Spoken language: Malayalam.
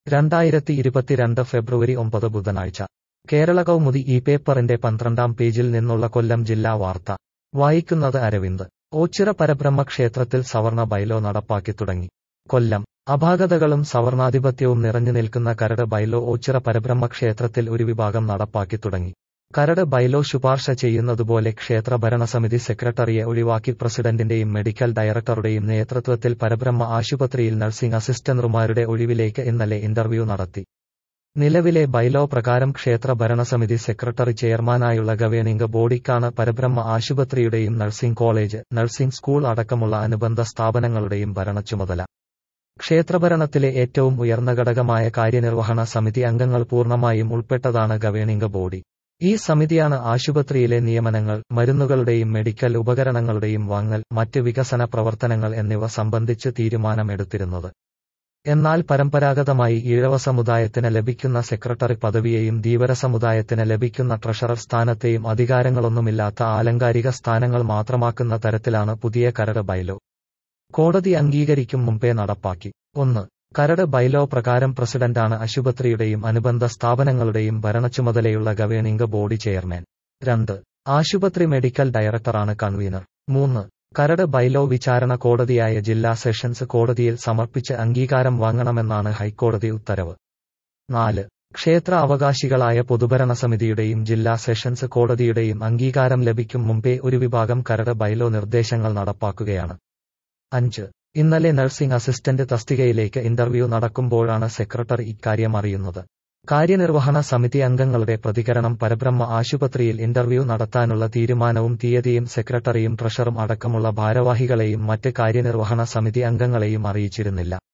രണ്ടായിരത്തി ഇരുപത്തിരണ്ട് ഫെബ്രുവരി ഒമ്പത് ബുധനാഴ്ച കേരള കൗമുദി ഈ പേപ്പറിന്റെ പന്ത്രണ്ടാം പേജിൽ നിന്നുള്ള കൊല്ലം ജില്ലാ വാർത്ത വായിക്കുന്നത് അരവിന്ദ് ഓച്ചിറ പരബ്രഹ്മ ക്ഷേത്രത്തിൽ സവർണ ബൈലോ നടപ്പാക്കി തുടങ്ങി കൊല്ലം അപാകതകളും സവർണാധിപത്യവും നിറഞ്ഞു നിൽക്കുന്ന കരട് ബൈലോ ഓച്ചിറ പരബ്രഹ്മ ക്ഷേത്രത്തിൽ ഒരു വിഭാഗം നടപ്പാക്കി തുടങ്ങി കരട് ബൈലോ ശുപാർശ ചെയ്യുന്നതുപോലെ ക്ഷേത്ര ഭരണസമിതി സെക്രട്ടറിയെ ഒഴിവാക്കി പ്രസിഡന്റിന്റെയും മെഡിക്കൽ ഡയറക്ടറുടെയും നേതൃത്വത്തിൽ പരബ്രഹ്മ ആശുപത്രിയിൽ നഴ്സിംഗ് അസിസ്റ്റന്റുമാരുടെ ഒഴിവിലേക്ക് ഇന്നലെ ഇന്റർവ്യൂ നടത്തി നിലവിലെ ബൈലോ പ്രകാരം ക്ഷേത്ര ഭരണസമിതി സെക്രട്ടറി ചെയർമാനായുള്ള ഗവേണിംഗ് ബോഡിക്കാണ് പരബ്രഹ്മ ആശുപത്രിയുടെയും നഴ്സിംഗ് കോളേജ് നഴ്സിംഗ് സ്കൂൾ അടക്കമുള്ള അനുബന്ധ സ്ഥാപനങ്ങളുടെയും ഭരണച്ചുമതല ക്ഷേത്രഭരണത്തിലെ ഏറ്റവും ഉയർന്ന ഘടകമായ കാര്യനിർവഹണ സമിതി അംഗങ്ങൾ പൂർണ്ണമായും ഉൾപ്പെട്ടതാണ് ഗവേണിംഗ് ബോഡി ഈ സമിതിയാണ് ആശുപത്രിയിലെ നിയമനങ്ങൾ മരുന്നുകളുടെയും മെഡിക്കൽ ഉപകരണങ്ങളുടെയും വാങ്ങൽ മറ്റ് വികസന പ്രവർത്തനങ്ങൾ എന്നിവ സംബന്ധിച്ച് തീരുമാനമെടുത്തിരുന്നത് എന്നാൽ പരമ്പരാഗതമായി ഈഴവ സമുദായത്തിന് ലഭിക്കുന്ന സെക്രട്ടറി പദവിയെയും ധീവര സമുദായത്തിന് ലഭിക്കുന്ന ട്രഷറർ സ്ഥാനത്തെയും അധികാരങ്ങളൊന്നുമില്ലാത്ത ആലങ്കാരിക സ്ഥാനങ്ങൾ മാത്രമാക്കുന്ന തരത്തിലാണ് പുതിയ കരട് ബൈലോ കോടതി അംഗീകരിക്കും മുമ്പേ നടപ്പാക്കി ഒന്ന് കരട് ബൈലോ പ്രകാരം പ്രസിഡന്റാണ് ആശുപത്രിയുടെയും അനുബന്ധ സ്ഥാപനങ്ങളുടെയും ഭരണച്ചുമതലയുള്ള ഗവേണിംഗ് ബോഡി ചെയർമാൻ രണ്ട് ആശുപത്രി മെഡിക്കൽ ഡയറക്ടറാണ് കൺവീനർ മൂന്ന് കരട് ബൈലോ വിചാരണ കോടതിയായ ജില്ലാ സെഷൻസ് കോടതിയിൽ സമർപ്പിച്ച് അംഗീകാരം വാങ്ങണമെന്നാണ് ഹൈക്കോടതി ഉത്തരവ് നാല് ക്ഷേത്ര അവകാശികളായ പൊതുഭരണ സമിതിയുടെയും ജില്ലാ സെഷൻസ് കോടതിയുടെയും അംഗീകാരം ലഭിക്കും മുമ്പേ ഒരു വിഭാഗം കരട് ബൈലോ നിർദ്ദേശങ്ങൾ നടപ്പാക്കുകയാണ് അഞ്ച് ഇന്നലെ നഴ്സിംഗ് അസിസ്റ്റന്റ് തസ്തികയിലേക്ക് ഇന്റർവ്യൂ നടക്കുമ്പോഴാണ് സെക്രട്ടറി ഇക്കാര്യം അറിയുന്നത് കാര്യനിർവഹണ സമിതി അംഗങ്ങളുടെ പ്രതികരണം പരബ്രഹ്മ ആശുപത്രിയിൽ ഇന്റർവ്യൂ നടത്താനുള്ള തീരുമാനവും തീയതിയും സെക്രട്ടറിയും ട്രഷറും അടക്കമുള്ള ഭാരവാഹികളെയും മറ്റ് കാര്യനിർവഹണ സമിതി അംഗങ്ങളെയും അറിയിച്ചിരുന്നില്ല